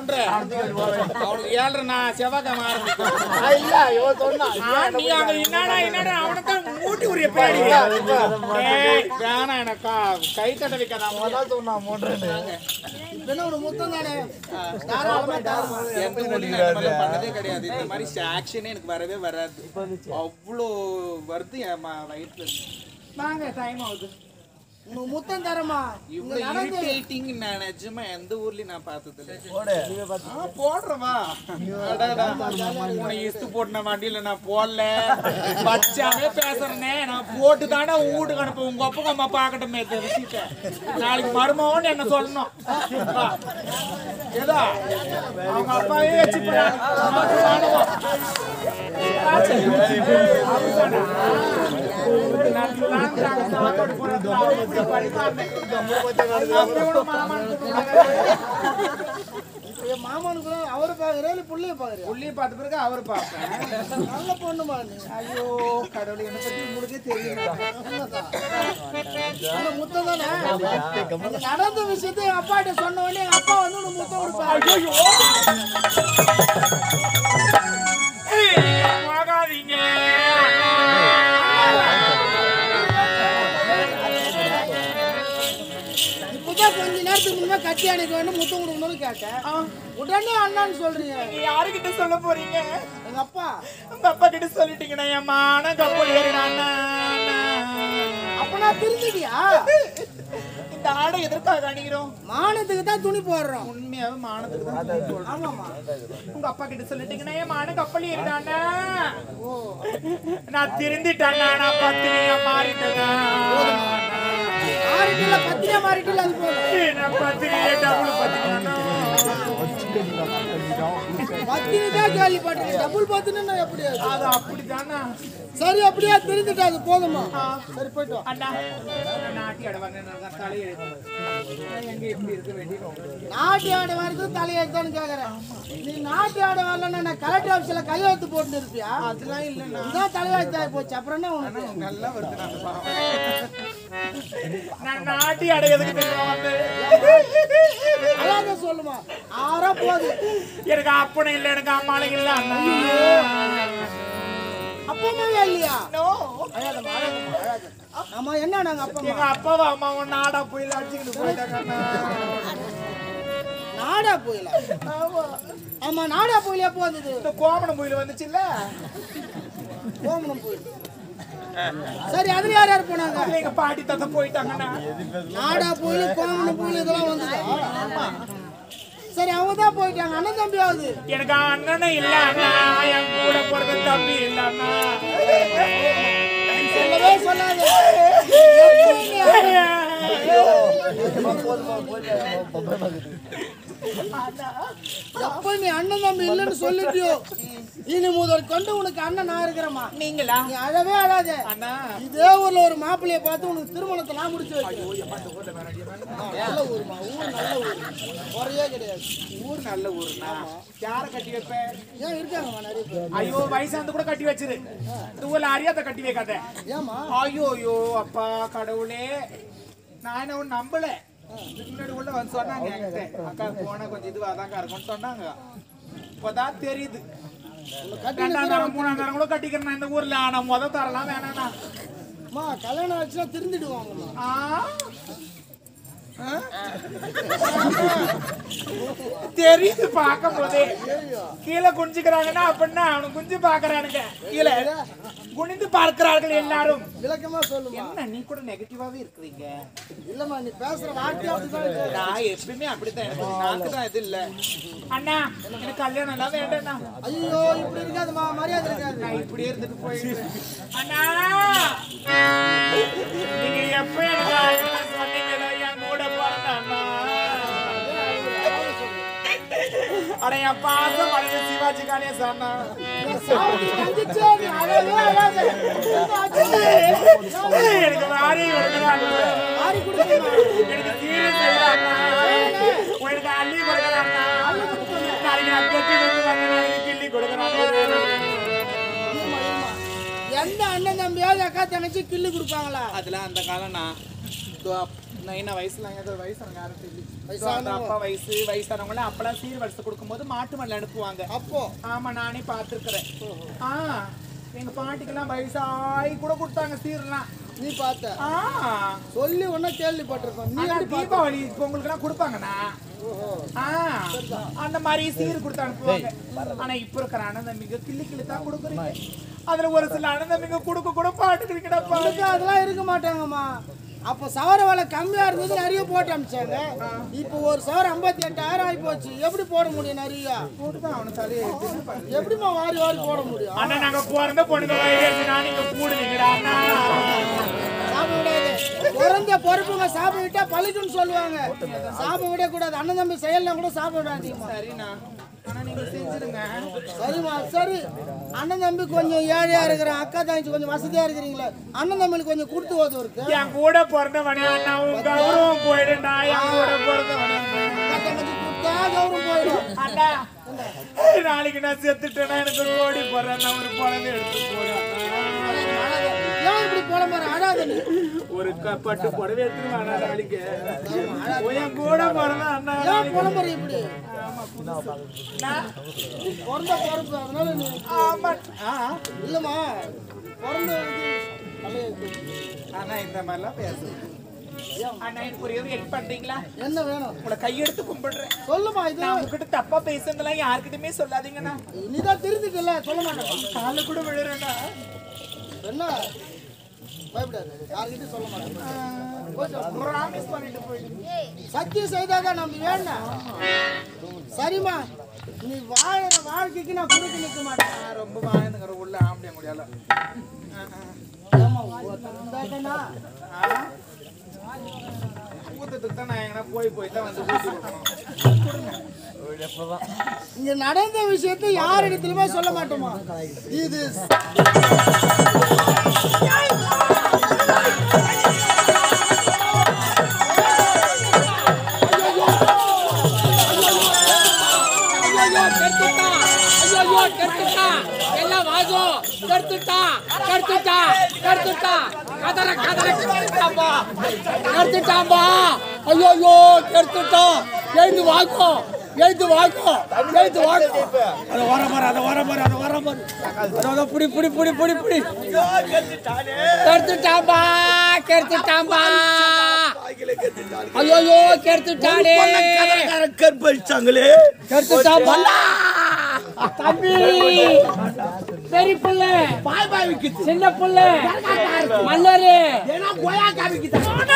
அவனுக்கு ஏழ்ரை நான் செவ்வாய்க்கிழமை ஆரம்பிக்கும் இல்ல இவன் சொன்னான் ஆ, நீ அங்க என்னடா என்னடா அவனைத்தான் மூட்டி உரிய பின்னாடி ஏய், வேணாம் எனக்கா கை தட்ட வைக்காத அவன் அதான் சொன்னான் மூன்றேன்னு என்ன ஒரு முத்தம் தானே தாராளமா தாராளமா எந்த ஊர்லயும் நான் இந்த மாதிரி பண்ணதே கிடையாது இந்த மாதிரி ஆக்ஷனே எனக்கு வரவே வராது அவ்வளோ வருது என் ம- வயித்துல வாங்க டைம் ஆகுது உனக்கு முத்தம் தரமா இங்க இவ்வளவு நடந்து irritating நான் நிஜமா எந்த ஊர்லயும் நான் பார்த்தது இல்ல. போடு ஆ, போடுறவா அடடா. உன்னை இஸ்து போட்டுன வண்டியில நான் போடல பச்சாவே பேசுறேனே நான் போட்டு தானே உன் வீட்டுக்கு அனுப்ப உங்க அப்பா அம்மா பாக்கட்டுமே இந்த விஷயத்த நாளைக்கு மருமகன் என்ன சொல்லணும் வா. ஏதா அவங்க அப்பாவே வச்சு சாப்பாடு என் மாமனுக்கு அவரை பாக்குறேன் இல்ல புள்ளைய பாக்குறேன் உள்ளே பார்த்த பிறகு அவரை பார்ப்பேன் நல்ல பொண்ணுமா நீ ஐயோ கடவுளே என்னை பத்தி உங்களுக்கே தெரியும் அந்த முத்தம் தானே அந்த நடந்த விஷயத்தை எங்க அப்பாட்ட சொன்ன உடனே எங்க அப்பா வந்து உனக்கு முத்தம் கொடுப்பாரு போகாதீங்க இப்பதான் கொஞ்ச நேரத்துக்கு முன்னே கட்டி அணைக்க வேண்டும் முத்தம் கொடுக்கணும்னு கேட்டேன் உடனே அண்ணான்னு சொல்றீங்க நீங்க யாருகிட்ட சொல்ல போறீங்க எங்க அப்பா உங்க அப்பா கிட்ட சொல்லிட்டீங்கன்னா என் மான கப்பல் ஏறினான்னா அப்ப நான் திருந்துட்டியா இந்த ஆடை எதற்காக அணிகிறோம் மானத்துக்கு தான் துணி போடுறோம் உண்மையாவே மானத்துக்கு தான் துணி போடுறோம். ஆமாமா உங்க அப்பா கிட்ட சொல்லிட்டீங்கன்னா என் மான கப்பல் ஏறினானா நான் திருந்திட்டேன்னா நான் பத்தினியா மாறிட்டேனா மாறிட்டில பத்திரியா மாறிட்டில அது போதும் நான் பத்தினியே டபுள் பத்தினியானோ பத்தினி தான் கேள்விப்பட்டேன் டபுள் பத்தினா எப்படி அது? அது அப்படிதானா சரி அப்படியே தெரிஞ்சுட்டா அது போதுமா சரி போயிட்டு வா. அண்ணா நான் நாட்டி அடவாங்க நான் தலையெழுத்து நான் எங்க எப்படி இருக்க வேண்டியது நாட்டு ஆடை வரது தலையெழுத்தான்னு கேக்குறேன் நீ நாட்டு ஆடை வரலன்னா நான் கலெக்டர் ஆஃபீஸ்ல கையெழுத்து போட்டு இருப்பியா அதெல்லாம் இல்லைண்ணா இதான் தலையெழுத்தாகி போச்சு அப்புறம் என்ன உனக்கு நல்லா வருது நான் பாவம். நான் நாட்டி அடையதுக்கு தெரியும் வந்து அழகாக சொல்லுமா ஆறா போகுது எனக்கு அப்பனும் இல்லை எனக்கு அம்மாளும் இல்லை அண்ணா அப்பா அம்மாவே இல்லையா No. அழகம்மா அழகம்மா அழகு ஆமா என்ன நாங்க அப்பா அம்மா எங்க அப்பாவும் அம்மாவும் நாடா போயில அடிச்சுக்கிட்டு போயிட்டாங்க அண்ணா. நாடா போயில ஆமா நாடா போயிலே போகுது இந்த கோமணம் புயல் வந்துச்சுல்ல கோமணம் போயில சரி அதுல யார் யார் போனாங்க அதுல எங்க பாட்டி தாத்தா போயிட்டாங்கண்ணா நாடா போயில கோமணம் போயில இதெல்லாம் வந்துதா சரி அவங்க தான் போயிட்டாங்க அண்ணன் தம்பி ஆகுது எனக்கு அண்ணனும் இல்ல அண்ணா என் கூட பிறந்த தம்பி இல்ல அண்ணா சொல்லவே சொல்லாத எப்ப நீ அண்ணன் தம்பி இல்லைன்னு சொல்லிட்டியோ இனி முதல் கொண்டு உனக்கு அண்ணன் நான் இருக்கிறேம்மா நீங்களா நீ அழவே அழாத அண்ணா இதே ஊர்ல ஒரு மாப்பிள்ளைய பார்த்து உனக்கு திருமணத்தை நான் முடிச்சு வைக்கிறேன் நல்ல ஊருமா ஊர் நல்ல ஊர் குறையே கிடையாது ஊர் நல்ல ஊர்னா யார கட்டி வைப்பேன் ஏன் இருக்காங்கம்மா நிறைய பேர் ஐயோ வயசாந்து கூட கட்டி வச்சிரு இந்த ஊர்ல அறியாத கட்டி வைக்காத ஏமா ஐயோ ஐயோ அப்பா கடவுளே நான் என்ன ஒண்ணு நம்பல இதுக்கு முன்னாடி உள்ள வந்து சொன்னாங்க என்கிட்ட அக்கா போனா கொஞ்சம் இதுவாதாங்க இருக்கும்னு சொன்னாங்க இப்பதான் தெரியுது ரெண்டாம் தரம் மூணாம் தரம் கூட கட்டிக்கிறேன் நான் இந்த ஊர்ல ஆனா முத தரலாம் வேணாண்ணா அம்மா கல்யாணம் ஆச்சுன்னா திருந்திடுவாங்கம்மா ஆ? ஆ? தெரியுது பார்க்கும் போதே கீழே குனிஞ்சுக்கிறாங்கன்னா அப்படின்னா அவனுக்கு குஞ்சு பாக்குறானுங்க கீழே குனிந்து பார்க்கிறார்கள் எல்லாரும் விளக்கமா சொல்லுமா என்ன நீ கூட நெகட்டிவாவே இருக்கிறீங்க இல்லம்மா நீ பேசுற வார்த்தை அப்படிதான் இருக்கு. நான் எப்பயுமே அப்படித்தான் எனக்கு நாக்கு தான் இது இல்ல அண்ணா எனக்கு கல்யாணம் எல்லாம் வேண்டாம்ண்ணா ஐயோ இப்படி இருக்காதுமா மரியாதை இருக்காது நான் இப்படியே இருந்துட்டு போயிடுறேன் அண்ணா நீங்க எப்ப எனக்கு ஆயிரம் சொன்னீங்களோ என் கூட பிறந்த அண்ணா அட என் பாசம் அடைஞ்ச சிவாஜி கணேசன் அண்ணா சாமி கண்டிச்சே நீ அழவே அழாத எனக்கு வாரி வருகிறாங்க மாறி கொடுக்கமா எனக்கு தீர செய்யறாங்க உனக்கு அள்ளி கொடுக்குறாங்க நாளைக்கு நான் பெட்டி கொண்டு வந்து நாளைக்கு கிள்ளி கொடுக்குறாங்க எந்த அண்ணன் தம்பியாவது அக்கா தங்கச்சி கிள்ளி கொடுப்பாங்களா அதெல்லாம் அந்த காலம் நான் நான் என்ன வயசுல ஏதோ வயசானவங்க யாரும் தெரியல வயசானவங்க. அப்பா வயசு வயசானவங்கள அப்பெல்லாம் சீர் வரிசை கொடுக்கும்போது மாட்டு மல்ல அனுப்புவாங்க அப்போ ஆமா நானே பார்த்துருக்குறேன் ஆ எங்க பாட்டிக்கெல்லாம் வயசாகி கூட கொடுத்தாங்க சீர்லாம் நீ பார்த்த ஆ சொல்லி ஒன்னா கேள்விப்பட்டிருக்கோம் நீ ஆனா எப்படி பார்த்த? தீபாவளி பொங்கலுக்குலாம் கொடுப்பாங்கண்ணா ஓஹோ ஆ அந்த மாதிரி சீர் கொடுத்து அனுப்புவாங்க ஆனா இப்ப இருக்கிற அனந்தமிக கிள்ளி கிள்ளி தான் கொடுக்குறீங்க அதுல ஒரு சில அனந்தமிக கொடுக்க கூட பாட்டுக்கிறீங்கடப்பா அதுக்கு அதெல்லாம் இருக்க மாட்டாங்கம்மா அப்போ சவர விலை கம்மியா இருந்தது நிறைய போட்டு அமிச்சாங்க இப்போ ஒரு சவரம் ஐம்பத்தி எட்டாயிரம் ஆகி போச்சு எப்படி போட முடியும் நிறைய போட்டுதான் அவனு தலையை எப்படிம்மா வாரி வாரி போட முடியும் அண்ணா நாங்க பிறந்த பொண்ணுங்க வயிறுச்சுனா நீங்க கூடுவீங்கடா அண்ணா சாப்பிட விடாது பிறந்த பொறுப்புங்க சாப்பிட விட்டா பழிக்குன்னு சொல்லுவாங்க சாப்பிட விடக்கூடாது அண்ணன் தம்பி செயல்லாம் கூட சாப்பிட விடாதீங்கம்மா சரிண்ணா ஆனா நீங்க செஞ்சிருங்க சரிம்மா சரி அண்ணன் தம்பி கொஞ்சம் ஏழையா இருக்கிறான் அக்கா தங்கச்சி கொஞ்சம் வசதியா இருக்கிறீங்களே அண்ணன் தம்பிக்கு கொஞ்சம் கொடுத்து ஓது இருக்கு என் கூட பிறந்தவனே அண்ணா உன் கௌரவம் போயிடுண்டா என் கூட பிறந்தவனே அக்கா தங்கச்சி கொடுத்தா கௌரவம் போயிடும் அண்ணா நாளைக்கு நான் செத்துட்டேன்னா எனக்கு ஒரு ஓடி போறேன் நான் ஒரு குழந்தை எடுத்து போறேன் ஏன் இப்படி போல மாதிரி அழாத நீ ஒரு க- பட்டு புடவை எடுத்துட்டு வாடா நாளைக்கு என் கூட பிறந்த அண்ணா ஏன் புலம்புற இப்படி அண்ணா, பிறந்த பொறுப்பு அதனால நீ ஆமா ஆ, இல்லம்மா பிறந்த இது தலையை தூக்கு. அண்ணா இந்த மாதிரிலாம் பேசுறேன் அண்ணா எனக்கு ஒரு ஹெல்ப் பண்றீங்களா என்ன வேணும் உங்களை கையெடுத்து கும்பிடுறேன் சொல்லுமா இது நான் உங்ககிட்ட தப்பா பேசுனதெல்லாம் யாருக்கிட்டயுமே சொல்லாதீங்கண்ணா நீதான் திருத்திட்டல சொல்ல மாட்டேன் கால கூட விழுறேண்ணா என்ன பயப்படாது யார்கிட்டயும் சொல்ல மாட்டேன் கொஞ்சம் ப்ராமிஸ் பண்ணிட்டு போயிடுங்க சத்தியம் செய்தாதான் நம்ம வேண்டாம் சரிம்மா நீ வாழற வாழ்க்கைக்கு நான் குறுக்கு நிற்க மாட்டேன் நான் ரொம்ப வாழ்ந்துங்கிற உள்ள ஆம்பளை முடியல ஏம்மா, ஒருத்தன் இருந்தாதானா? ஊத்தத்துக்கு தான் நான் எங்கன்னா போய் போய் தான் வந்து ஊத்தி கொடுக்கணும் இங்க நடந்த விஷயத்தை யார் இடத்துலயுமே சொல்ல மாட்டோமா இது ஐயோ கெடுத்துட்டா ஐயோ கெடுத்துட்டா எல்லாம் வாஜோ கெடுத்துட்டா கெடுத்துட்டா கெடுத்துட்டா கதற கதற கெடுத்துட்டாம்பா கெடுத்துட்டாம்பா ஐயோ கெடுத்துட்டா எழுந்து வாங்கோ எழுந்து வாங்கோ எழுந்து வாங்கோ அத வர பாரு அத வர பாரு அத வர பாரு அத அத புடி புடி புடி புடி புடி கெடுத்துட்டாம்பா கெடுத்துட்டாம்பா ஐயோ கெடுத்துட்டானே கற்பழிச்சாங்களே கெடுத்துட்டாம்பா தம்பி பெரிய புள்ள பாய் பாய் விக்குது சின்ன புள்ள மல்லரு ஏனா கோயா காமிக்குது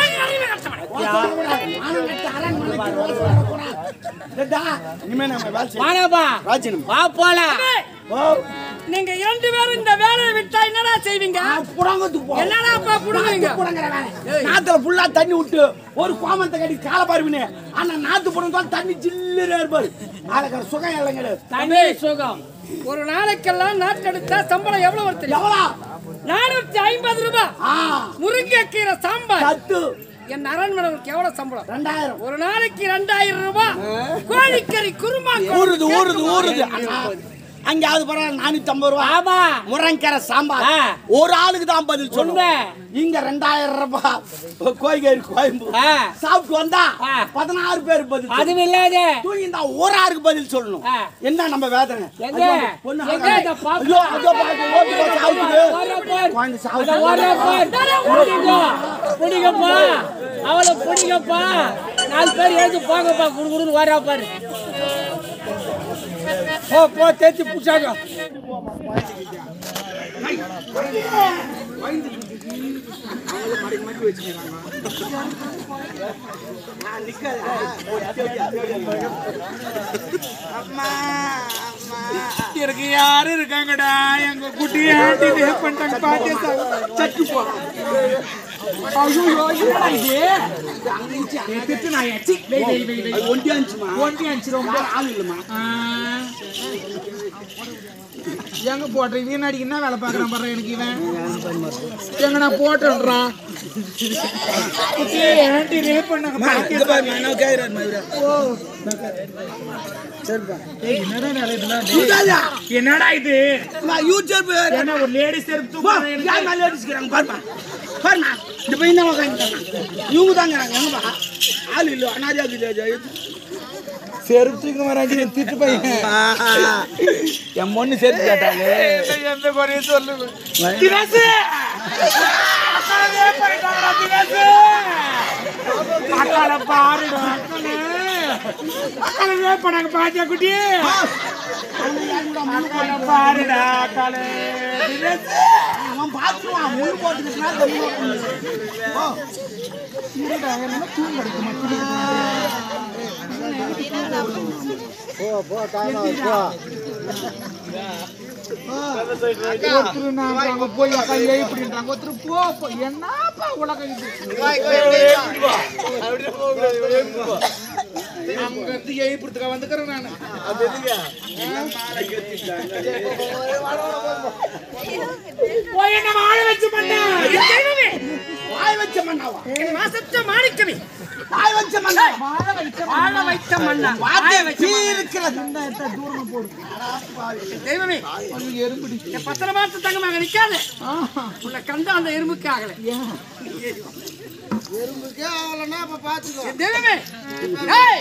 இனிமே நம்ம வேலை செய்ய வானப்பா ராஜினம் வா போலாம் நீங்க இரண்டு பேரும் இந்த வேலையை விட்டா என்னடா செய்வீங்க என்னடா அப்பா புடுங்குவீங்க நாத்துல ஃபுல்லா தண்ணி விட்டு ஒரு கோமத்தை கட்டி கால பாருவினே ஆனா நாத்து போடுறதா தண்ணி ஜில்லுன்னு இருப்பாரு ஆளுக்கிற சுகம் எல்லாம் கிடையாது தண்ணி சுகம் ஒரு நாளைக்கெல்லாம் நாட்டெடுத்தா சம்பளம் எவ்வளவு வருது எவ்வளோ நானூத்தி ஐம்பது ரூபாய் ஆ முருங்கைக்கீரை சாம்பார் சத்து என் அரண்மனைக்கு எவ்வளவு சம்பளம் ரெண்டாயிரம் ஒரு நாளைக்கு ரெண்டாயிரம் ரூபாய் கோழிக்கறி குருமா ஊறுது ஊறுது ஊறுது அண்ணா, அங்கேயாவது பரவாயில்ல நானூத்தி ஐம்பது ரூபா ஆமா முருங்கரை சாம்பார் ஆ. ஒரு ஆளுக்கு தான் பதில் உண்மை. சொல்லுவேன் இங்க ரெண்டாயிரம் ரூபாய் கோய்கறி கோயம்பு ஆ. சாப்பிட்டு வந்தா ஆ. பதினாறு பேர் பதில் சொல்லணும். அதுவும் இல்லாத தூங்கிந்தா ஒரு ஆளுக்கு பதில் சொல்லணும் ஆ. என்ன நம்ம வேதனை எங்க? ஐயோ, பொண்ணு எங்க ஆகாது. இந்த பாப்பா? ஐயோ, அதோ பாரு, ஓடி போ, சாவுக்குது. ஓடுறா பார். குழந்தை சாவுது. அத ஓடுறா பார். புடிங்கோ. புடிங்கப்பா அவளை புடிங்கப்பா நாலு பேர் எழுந்து போங்கப்பா குடு குடுன்னு ஓடுறா பாரு போ போ தேத்தி புடிச்சாங்க எனக்கு யாரு இருக்காங்கடா எங்க குட்டி ஆண்டி ரேப் பண்ணிட்டாங்க பாத்தே சட்டு போ ஐயோ என்னடா இது ஏய், திட்டு நாயே. சீ, வெய், வெய், வெய், வெய். அது ஒண்டியா இருந்துச்சுமா? ஒண்டி அடிச்சு ரொம்ப வேற ஆள் இல்லைம்மா. ஆ. எங்க போட்ட இவன் அடிக்க என்ன வேலை பாக்குறான் பாரு எனக்கு இவன் எங்க நான் போட்டேன்றான் குட்டி ஆண்டி ரேப் பண்ணாங்க அம்மா, பாத்தியா? இங்க பாரும்மா, என்ன கேக்குறாரும்மா இவரு? சுதாதா, என்னடா இது அம்மா, யூடியூப் ஏன்னா ஒரு லேடிஸ் செருப்பு போ, தூக்குறாங்க யார் மேல அடிச்சுக்கிறாங்க பாருமா பாருமா இந்த பையன் தான் உட்காந்துட்டாங்க இவங்க தாங்கிறாங்க எங்கப்பா ஆள் இல்லை அனாதியா செருப்பு தூக்க மாறாங்க திட்டு பையன் என் பொண்ணு செருப்பு கேட்டாலே எந்த குறையும் சொல்லு தினசு அக்காளவே பண்ணிட்டாங்கடா தினசு அக்காள பாருடா அக்காளே அக்காளவே பண்ணாங்க பாத்தியா குட்டி அக்காள பாருடா அக்காளே தினசு அவன் பார்த்துருவான் முழு போட்டுக்கிட்டுனா ஒருத்தர் நான் அங்க போய் அக்கா இப்படின்றாங்க ஒருத்தர் போ போ. என்னப்பா உலகம் இது அங்க இருந்து எழுப்புறதுக்கு வந்துக்கிறேன் நான் போய் என்ன வாழ வச்சு பண்ணேன் வாய் வச்ச மண்ணாவா மாசத்த மாணிக்கமே வாய் வச்ச மண்ணா வாழ வைத்த மண்ணா வார்த்தை வச்சு இருக்கிறது தெய்வமே என் பத்திர மாசம் தங்கமாக நிக்காது உன்னை கண்டு அந்த எறும்புக்கு ஆகல எறும்புக்கே ஆகலைன்னா அப்ப பாத்துக்கோ என் தெய்வமே ஏய்!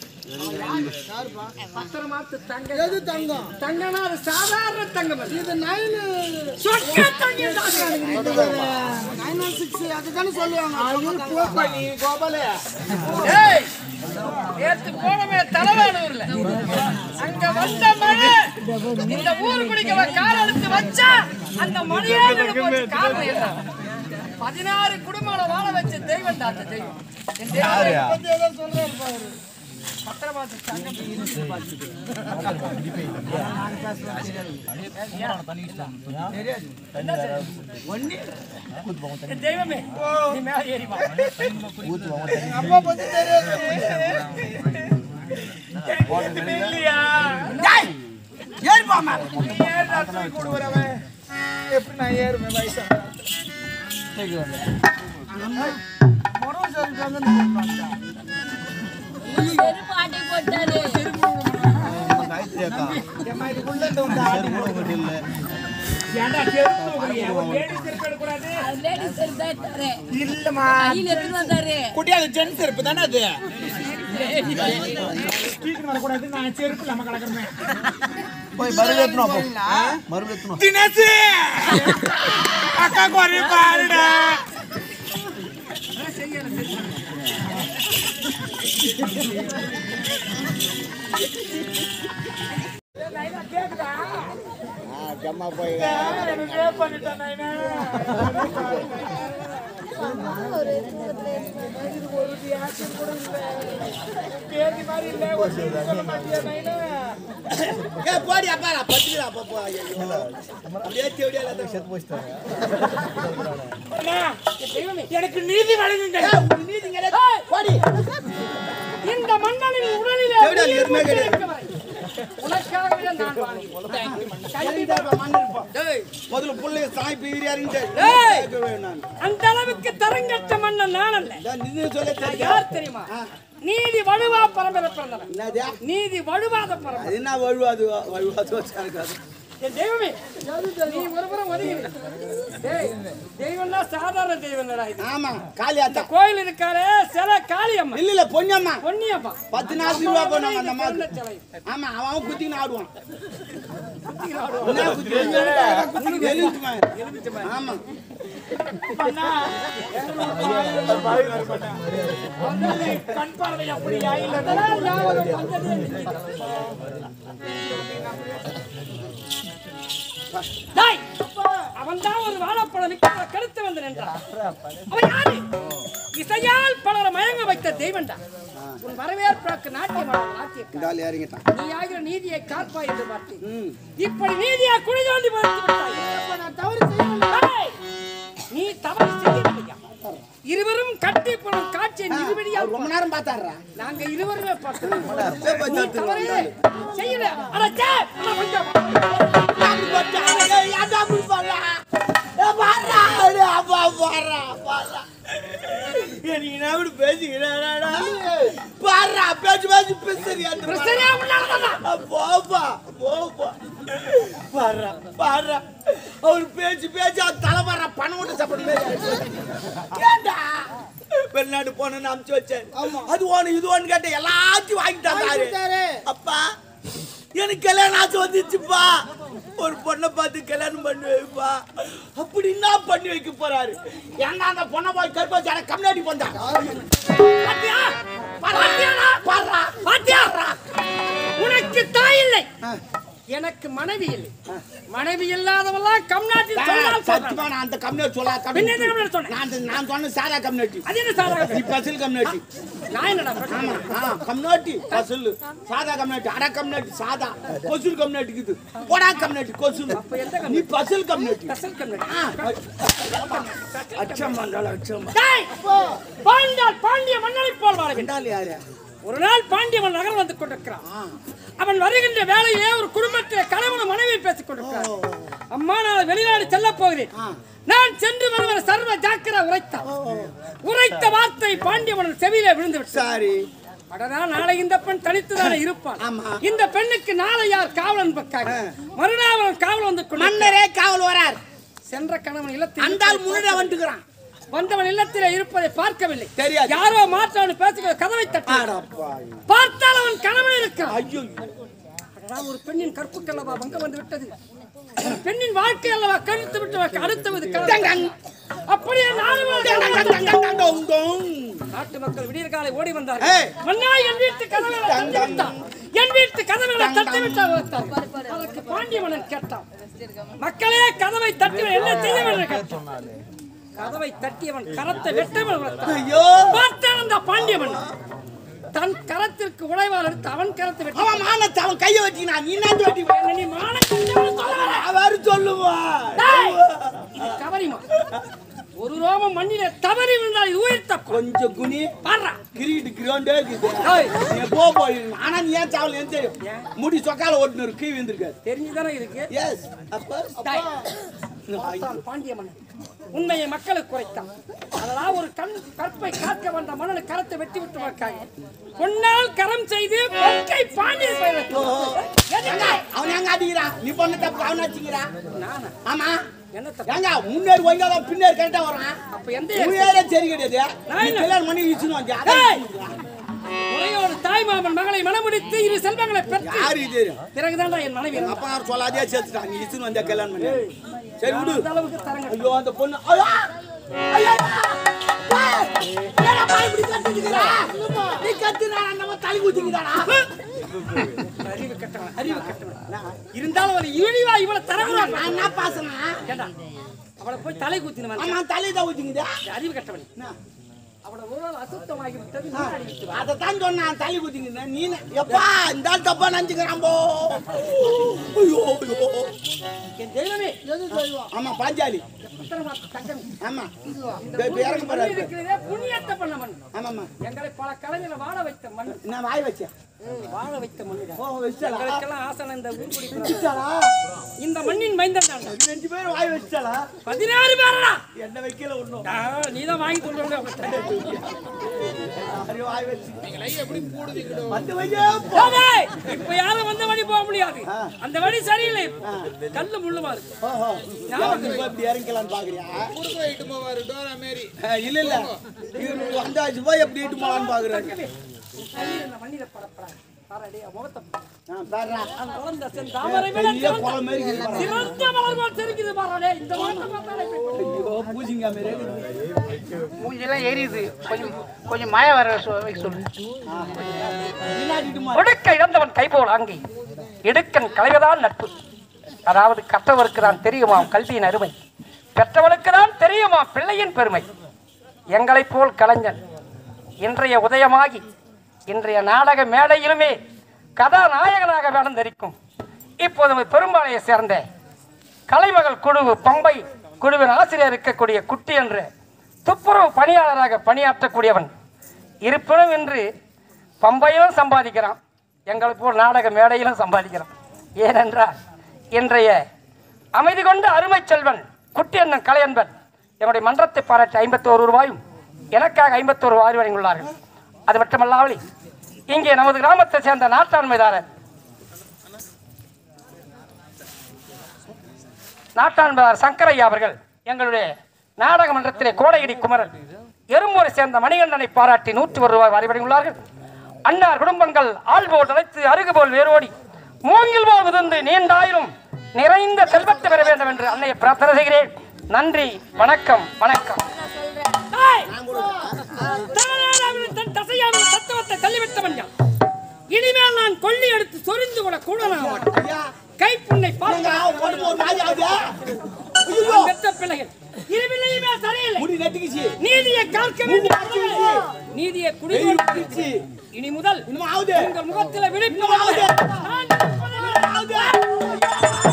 பத்திர மாசத்து தங்க எது தங்கம் தங்கனா அது சாதாரண தங்கம் அல்ல. இது நைனு சொக்க தங்கம் தான். நைன் ஒன் சிக்ஸ் அதுதானே சொல்லுவாங்க நீ கோபாலே ஏய்! நேத்து போனமே தலைவானூர்ல அங்க வந்த மழை இந்த ஊர் குடிக்க கால் எடுத்து வச்சா அந்த மழையே நின்னு போச்சு. காரணம் என்ன பதினாறு குடும்பங்களை வாழ வச்ச தெய்வம் தான் அந்த தெய்வம் என் தெய்வம் பத்தி ஏதோ சொல்றாரு பாரு பத்திரமாத்து தங்கம் இருக்கு பாத்து. என்ன செய்ய? என் தெய்வமே நீ மேல ஏறி வா அப்பா பத்தி தெரியாது இல்லையா டேய் ஏறிப்பா மேல நீ ஏறு நான் தூக்கி கூடுவரவன் எப்படி நான் ஏறுவேன் வயசா செருப்பாட்டி போட்டாரு ஏன்டா செருப்பு தூக்குறியா? ஒரு ladies செருப்பு எடுக்கக்கூடாது? லேடிஸ் செருப்பு தான் எடுத்தாரு இல்லம்மா கையில் எடுத்துட்டு வந்தாரு குட்டி அது ஜென் செருப்பு தானே அது ஸ்பீக்கர் வரக்கூடாது நான் செருப்பு இல்லாம கிடக்குறேன் போய் மறுபடியும் ஏத்தணும் அப்போ மறுபடியும் ஏத்தணும் தினசு அக்கா குறை பாருடா பண்ணிட்டேன் நாயனா. ஒரு reaction கூட இல்ல. பேதி மாதிரி இல்ல, ஒரு செய்தி சொல்ல மாட்டியா நாயனா? ஏ போடி அப்பா நான் பத்துக்கிறா அப்பா ஐயோ அப்படியே தேடி எல்லாத்தையும் செத்து போச்சுட்டாங்க அண்ணா, எனக்கு நீதி வழங்குங்க நீதிங்க போடி இந்த மன்னனின் உடலிலே தேவடா, உயிர் எருமை விட்டு கிடையாது. இருக்க வரை உனக்காகவே நான் வாழ்கிறேன். கண்டிப்பா மண்ணு இருப்பான் டேய், முதல்ல புள்ளைய சாய் பீரியா ஏய்! நான் அந்த அளவுக்கு தரங்கட்ட மன்னன் நான் அல்ல நின்று சொல்ல நான் தெரியா யார் தெரியுமா நீதி வலுவா பரம்பரை பிறந்தவன் என்னது நீதி வலுவாத பரம்பரை அது என்ன வழுவாது வழுவாது வச்சாங்க என் தெய்வமே நீ ஒருபுறம் ஒதுங்கிடு டேய் தெய்வம்னா சாதாரண தெய்வம் இல்லடா இது ஆமா காளியாத்தா இந்த கோயில் இருக்காரே சில காளியம்மன் இல்ல இல்ல பொன்னம்மா பொன்னியம்மா பத்து நாள் ரூபா போனாங்க அந்த பிறந்த மாதிரி சிலை ஆமா அவன் குத்தின்னு ஆடுவான் என்ன குத்தி? எலுமிச்சை மரம். ஆமா அண்ணா, கண் பார்வை அப்படியா இல்ல அதெல்லாம் ஞாபகம் வந்ததே இல்லை. டேய், அவன்தான் ஒரு வாழைப்பழம் விற்கிற கருத்து வந்து நின்றான் அவன் யாரு இசையால் பலரை மயங்க வைத்த தெய்வன்டா உன் வரவேற்பாக்கு நாட்டியம் நாட்டியம் இந்த ஆள் இறங்கிட்டான் நீ ஆகிற நீதியை காப்பாய் என்று பார்த்தேன் இப்படி நீதியை குழி தோண்டி பார்த்து விட்டாய் அப்ப நான் தவறு செய்யல டேய், நீ தவறு செய்யவில்லையா இருவரும் கட்டி போடும் காட்சியை நிறுவடியா அவர் ரொம்ப நேரம் பார்த்தாடுறா நாங்க இருவருமே பார்த்தோம் நீ தவறே செய்யல அட சே அட கொஞ்சம் அப்பா அப்பா பாடுறா பாடுறா நீ என்ன இப்படி பேசிக்கிறாடா பாடுறா பேச்சு பேச்சு பேசுறியா பிரச்சனையா உண்டானதா போப்பா போப்பா பாடுறா பாடுறா அவர் பேச்சு பேச்சு அவர் தலைவர பணம் விட்டு சாப்பிட ஏண்டா வெளிநாடு போனேன்னு அமுச்சு வச்சேன் அது ஒண்ணு இது ஒண்ணு கேட்ட எல்லாத்தையும் வாங்கி வாங்கி தந்தாரு கொடுத்தாரு. அப்பா எனக்கு கல்யாணம் ஆசை வந்துச்சுப்பா ஒரு பொண்ணை பார்த்து கல்யாணம் பண்ணி வைப்பா அப்படி என்ன பண்ணி வைக்க போறாரு ஏன்னா அந்த பொண்ணை போய் கருப்பாச்சார கம்னாடி வந்தான் பாத்தியா பாத்தியாடா பாடுறா பாத்தியா உனக்கு தாய் இல்லை எனக்கு மனைவி இல்லை மனைவி இல்லாதவெல்லாம் கம் நாட்டில் சொன்னால் சொல்றாங்க. சத்தியமா நான் அந்த கம்யூனிட்டி சொல்ல பின்ன என்ன கம்யூனிட்டி சொன்னேன்? நான் அந்த- நான் சொன்ன சாதா கம்யூனிட்டி அது என்ன சாதகம் நீ பசில் கம்யூனிட்டி நான் என்னடா பிரச்சனை? ஆமா ஆ கம்யூனிட்டி பசில் சாதா கம்யூனிட்டி அட கம்யூனிட்டி சாதா கொசுல் கம்யூனிட்டி இது போடா கம்யூனிட்டி கொசுல் நீ பசில் கம்யூனிட்டி ஸ்பெஷல் கம்யூனிட்டி. அச்சம் வந்தாலும் அச்சம் டேய், பாண்டாள் பாண்டிய மன்னனை போல் வாழ வேண்டும் வெண்டால் யாரு ஒரு நாள் பாண்டிய மன்னன் நகர் வந்து கொண்டிருக்கிறான் அவன் வருகின்ற வேலையிலே ஒரு குடும்பத்தில் கணவன் மனைவி பேசிக் கொண்டிருக்கிறார் அம்மா நான் வெளிநாடு செல்ல போகிறேன் நான் சென்று வருவன் சர்வ ஜாக்கிர உரைத்தான் உரைத்த வார்த்தை பாண்டிய மன்னன் செவியிலே விழுந்து விட்டார் சாரி அடடா நாளை இந்த பெண் தனித்துதானே இருப்பான் ஆமா. இந்த பெண்ணுக்கு நாளை யார் காவலன் பக்காக மறுநாள் அவன் காவல் வந்து கொண்டு மன்னரே காவல் வரார் சென்ற கணவன் இல்லத்தில் அந்த ஆள் முன்னாடி வந்துக்கிறான் வந்தவன் இல்லத்திலே இருப்பதை பார்க்கவில்லை தெரியாது. யாரோ மாற்றவன் பேசுகிற கதவை தட்டி பார்த்தால் அவன் கணவன் இருக்கிறான் ஐயோ அடடா, ஒரு பெண்ணின் கற்புக்கல்லவா பங்கம் வந்து விட்டது ஒரு பெண்ணின் வாழ்க்கை அல்லவா கழுத்து விட்டு அடுத்தது கணவன். அப்படியே நானும் நாட்டு மக்கள் விடியற் காலை ஓடி வந்தார்கள் ஏய். மன்னா என் வீட்டு கதவை தட்டி விட்டான் என் வீட்டு கதவை தட்டி விட்டான் அதற்கு பாண்டிய மன்னன் கேட்டான் மக்களே கதவை தட்டியவன் என்ன செய்தவன் என்று கேட்டான் கதவை தட்டியவன் கரத்தை வெட்டவன் உரைத்தான். ஐயோ பார்த்தான் அந்த பாண்டிய மன்னன் தன் கரத்திற்கு உழைவால் எடுத்து அவன் கரத்தை வெட்டி அவன் மானத்தை அவன் கையை வச்சினா நீ என்ன வெட்டி என்ன நீ மானக்கட்டவன் சொல்ல வர? அவர் சொல்லுவா டேய், இது கவரிமா ஒரு ரோமம் மண்ணிலே தவறி விழுந்தால் இது உயிர் தப்பு கொஞ்சம் குனி பாடுறா கிரிக்கெட் கிரவுண்டே இருக்குது ஏய். நீ போ போய் ஆனா நீ ஏன் சாவல் ஏன் தெரியும் முடி சொக்கால ஓட்டுனர் கீ விந்திருக்காரு தெரிஞ்சுதானே இருக்கு எஸ் அப்ப டேய், பார்த்தான் பாண்டிய மன்னன் உண்மையை மக்களுக்கு குறைத்தான் அதெல்லாம் ஒரு கண் கற்பை காக்க வந்த மன்னன் கரத்தை வெட்டி விட்டு வைக்காங்க பொன்னால் கரம் செய்து கொக்கை பாண்டிய பெயர் அவன் எங்க அடிக்கிறான் நீ பண்ண தப்பு அவன் அடிக்கிறான் நானா ஆமா என்ன தப்பு ஏங்க முன்னேறி ஒய்ந்தாதான் பின்னேறி கரெக்டா வரான் அப்ப எந்த முன்னேறே சரி கிடையாது நான் நீ என்ன? கல்யாணம் பண்ணி இச்சுன்னு வந்து டேய்! முறையோடு தாய் மாமன் மகளை மனமுடித்து இரு செல்வங்களை பெற்று யாரு இது பிறகுதான்டா என் மனைவி இருந்தா. அப்பா சொல்லாதே சேர்த்துட்டான் நீ இச்சுன்னு வந்தா கல்யாணம் பண்ணி சரி விடு அந்த அளவுக்கு தரங்க ஐயோ அந்த பொண்ணு ஐயோ! ஐயோ! ஏய்! என்னப்பா இப்படி கத்திக்கிற? நீ கத்துனா நம்ம தலை ஊத்திக்கிறானா அறிவு கட்டவன் அறிவு கட்டவன் இருந்தாலும் ஒரு இழிவா இவ்வளவு தரங்குறா நான் என்ன பாசனா கேட்டா அவளை போய் தலை குத்தினவன் ஆமா தலை தான் ஊத்திக்குதா அறிவு கட்டவன் அவளோட உடல் அசுத்தமாகி விட்டது நீ அடிவிட்டு வா. அதைத்தான் சொன்னான் தலை ஊத்திக்குதா நீ என்ன- எப்பா இந்த ஆள் தப்பா நினைச்சுக்கிறான் போ ஐயோ ஐயோ என் தெய்வமே எது தெய்வம் ஆமா பாஞ்சாலி உத்தரமா தங்கம் ஆமா இந்த இப்ப இறங்க பூமி போறாரு இருக்கிறதே புண்ணியத்தை பண்ண மண் ஆமாம்மா எங்களை பல கலைஞரை வாழ வைத்த மண் நான் வாய் வச்சேன் வாழ வைத்த மண்ணுதான் ஓ வச்சாளா எங்களுக்கெல்லாம் ஆசனம் இந்த ஊர் குடி வச்சாளா இந்த மண்ணின் மைந்தன் தான் ரெண்டு பேரும் வாய் வச்சாளா பதினாறு பேரடா என்ன வைக்கல ஒண்ணும் நீ தான் வாங்கி கொண்டு யாரையும் வாய் வச்சு எப்படி பூடுவீங்களோ வந்து வையா ஏய், இப்ப யாரும் வந்த வழி போக முடியாது அந்த வழி சரியில்லை கல்லு முள்ளுமா இருக்கு ஓஹோ யாருக்கு இப்ப இப்படி இறங்கலாம்னு பாக்குறியா குறுக்க வைட்டு போவாரு டோரா மாரி ஆ, இல்ல இல்ல இவரு வந்தாச்சு போய் எப்படி இட்டு போலான்னு பாக்குறாரு தண்ணீர் இந்த மண்ணில படப்படாது பாரடி முகத்தை ஆ, பாருடா. அந்த வளர்ந்த செந்தாமரை விட பெரிய குளம் மாதிரி இருக்குது பாரு. சிறந்த மலர் போல் தெரிக்குது பாரடே இந்த முகத்தை பார்த்தாலே இப்படி ஐயோ பூசிங்க மாதிரி இருக்குது. மூஞ்செல்லாம் எரியுது கொஞ்சம் கொஞ்சம் மழை வர சொ- வைக்க சொல்லு விளையாடிட்டு மா- ஒடுக்க இழந்தவன் கைபோல் அங்கே இடுக்கன் களைவதான் நட்பு அதாவது கற்றவருக்கு தான் தெரியுமாம் கல்வியின் அருமை பெற்றவனுக்கு தான் தெரியுமாம் பிள்ளையின் பெருமை எங்களைப் போல் கலைஞன் இன்றைய உதயமாகி இன்றைய நாடக மேடையிலுமே கதாநாயகனாக வேடம் தரிக்கும் இப்போது நம்ம பெரும்பாலையை சேர்ந்த கலைமகள் குழு பம்பை குழுவின் ஆசிரியர் இருக்கக்கூடிய குட்டி என்ற துப்புரவு பணியாளராக பணியாற்றக்கூடியவன் இருப்பினும் இன்று பம்பையிலும் சம்பாதிக்கிறான் எங்களை போல் நாடக மேடையிலும் சம்பாதிக்கிறான் ஏனென்றால் இன்றைய அமைதி கொண்ட அருமை செல்வன் குட்டி அண்ணன் கலையன்பன் என்னுடைய மன்றத்தை பாராட்டி ஐம்பத்தோரு ரூபாயும் எனக்காக ஐம்பத்தோரு ரூபாய் வழங்கியுள்ளார்கள் அது மட்டுமல்லாமல் இங்கே நமது கிராமத்தை சேர்ந்த நாட்டாண்மைதாரர் நாட்டாண்மைதார் சங்கரையா அவர்கள் எங்களுடைய நாடக மன்றத்திலே கோடையடி குமரன் எறும்பூரை சேர்ந்த மணிகண்டனை பாராட்டி நூற்றி ஒரு ரூபாய் வரி வழங்கியுள்ளார்கள் அன்னார் குடும்பங்கள் ஆள் போல் அழைத்து அருகு போல் வேரோடி மூங்கில் போல் மிதந்து நீண்டாயிரும் நிறைந்த செல்வத்தை பெற வேண்டும் என்று அன்னையை பிரார்த்தனை செய்கிறேன் நன்றி வணக்கம் வணக்கம் தன் தசையாவின் தத்துவத்தை தள்ளிவிட்டவன் யார்? இனிமேல் நான் கொல்லி எடுத்து சொரிந்து கூட கூடலாம் கைப்புண்ணை பார்க்க உடம்பு ஒரு மாதிரி ஆகுது நான் பெற்ற பிள்ளைகள் இருவில்லையுமே சரியில்லை முடி நட்டுக்குச்சு நீதியை காக்க வேண்டிய அவர்கள் நீதியை குடிக்கொண்டு இனி முதல் இன்னும் ஆகுது உங்கள் முகத்தில் விழிப்பு ஆகுது. நான் இருப்பதில்லை. ஆகுது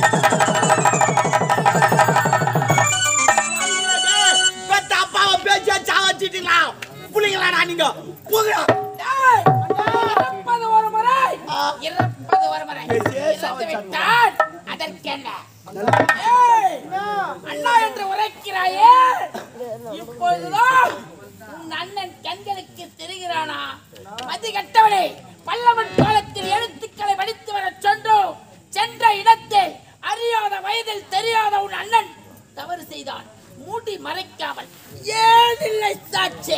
பெத்த அப்பாவை பேச்சா சாவச்சிட்டீங்களா புள்ளைங்களா நீங்க போகிறா இறப்பது ஒரு முறை இறப்பது ஒரு முறை பேசியே இறந்து விட்டால் அதற்கென்ன ஏய், அண்ணா என்று உரைக்கிறாயே இப்பொழுதுதான் உன் அண்ணன் கண்களுக்கு தெரிகிறானா மதி கட்டவனே பல்லவன் காலத்தில் எழுத்துக்களை படித்து வரச் சொன்னோம் சென்ற இடத்தில் அறியாத வயதில் தெரியாத உன் அண்ணன் தவறு செய்தான் மூடி மறைக்காமல் ஏதில்லை சாட்சி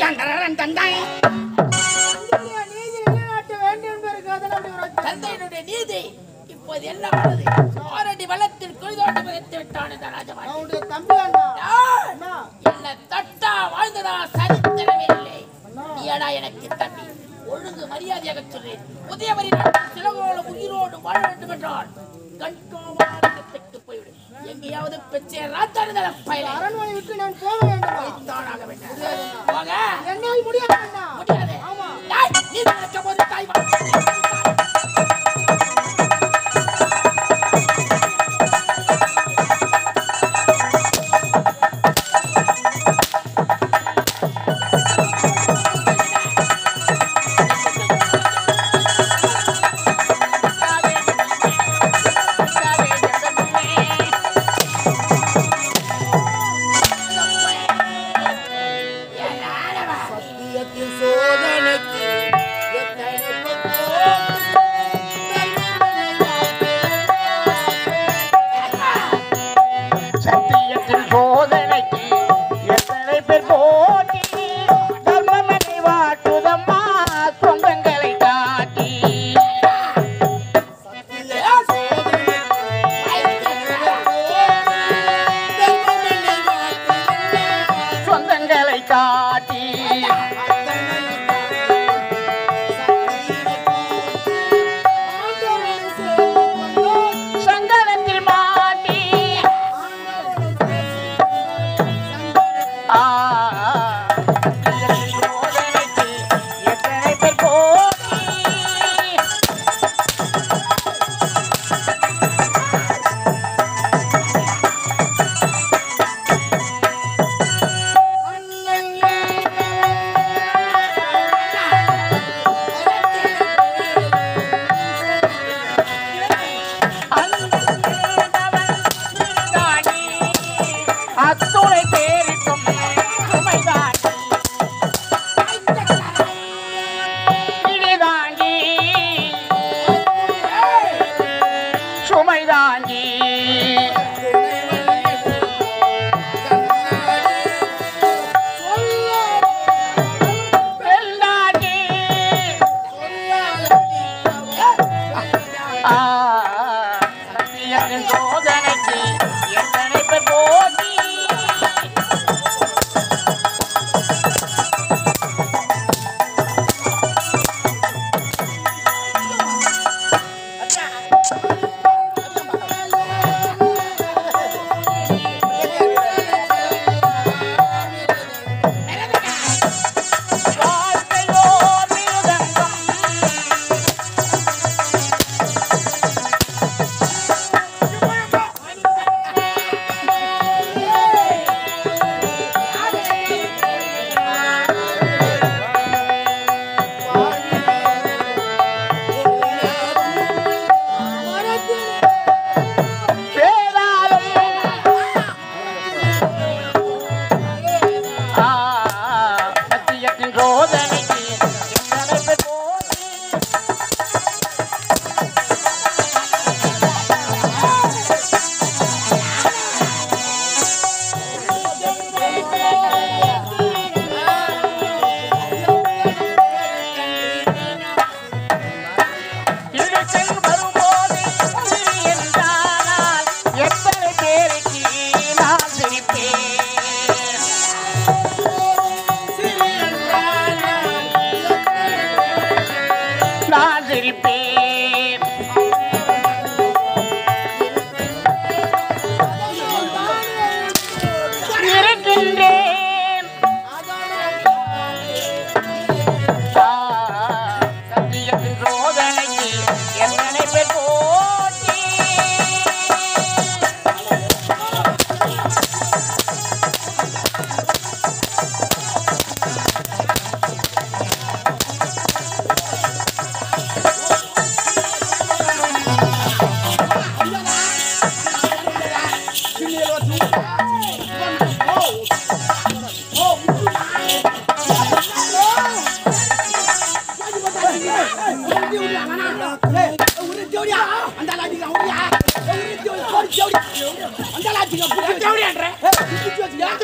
நீதி நிலைநாட்ட வேண்டும் என்பதற்கு அதெல்லாம் அப்படி ஒரு தந்தையினுடைய நீதி இப்போது என்ன ஆனது ஆரடி வளத்தில் குளிதோண்டி விதைத்து விட்டான் இந்த ராஜமான் அவனுடைய தம்பி அண்ணா அண்ணா என்ன தட்டா வாழ்ந்ததா சரித்திரமே இல்லை நீடா எனக்கு தம்பி ஒழுங்கு மரியாதையாக சொல்றேன் உதயவரி நாட்டில் சிலகோளம் உயிரோடு வாழ வேண்டும் என்றால் கண்கோமாரத்துக்கு போய்விடு எங்கேயாவது பெற்ற ராஜாரதல பயில அரண்மனை விட்டு நான் போக வேண்டுமா தானாக வேண்டும் போக என்னால் முடியாது அண்ணா முடியாது ஆமா டேய், நீ நடக்கும் போது தாய் வா. சத்தியத்தின் சோதனைக்கு எத்தனை பேர் போட்டி தர்மமனை வாட்டுதம்மா சொந்தங்களை காட்டி சொந்தங்களை காட்டி சங்கடத்தில் மாட்டி ஆ, சத்தியத்தின் சோதனைக்கு எத்தனை பேர் போட்டி அத்துணை பேருக்கும் சுமைதாண்டி இடிதாண்டி சுமைதாண்டி வெள்ளாண்டி ஆ, சத்தியத்தின் சோதனைக்கு எத்தனை பேர் போட்டி வாழ்க்கையோ மிருதங்கம் அந்த லாச்சிங்க புடிச்சு எப்படியான்ற புடிச்சு வச்சு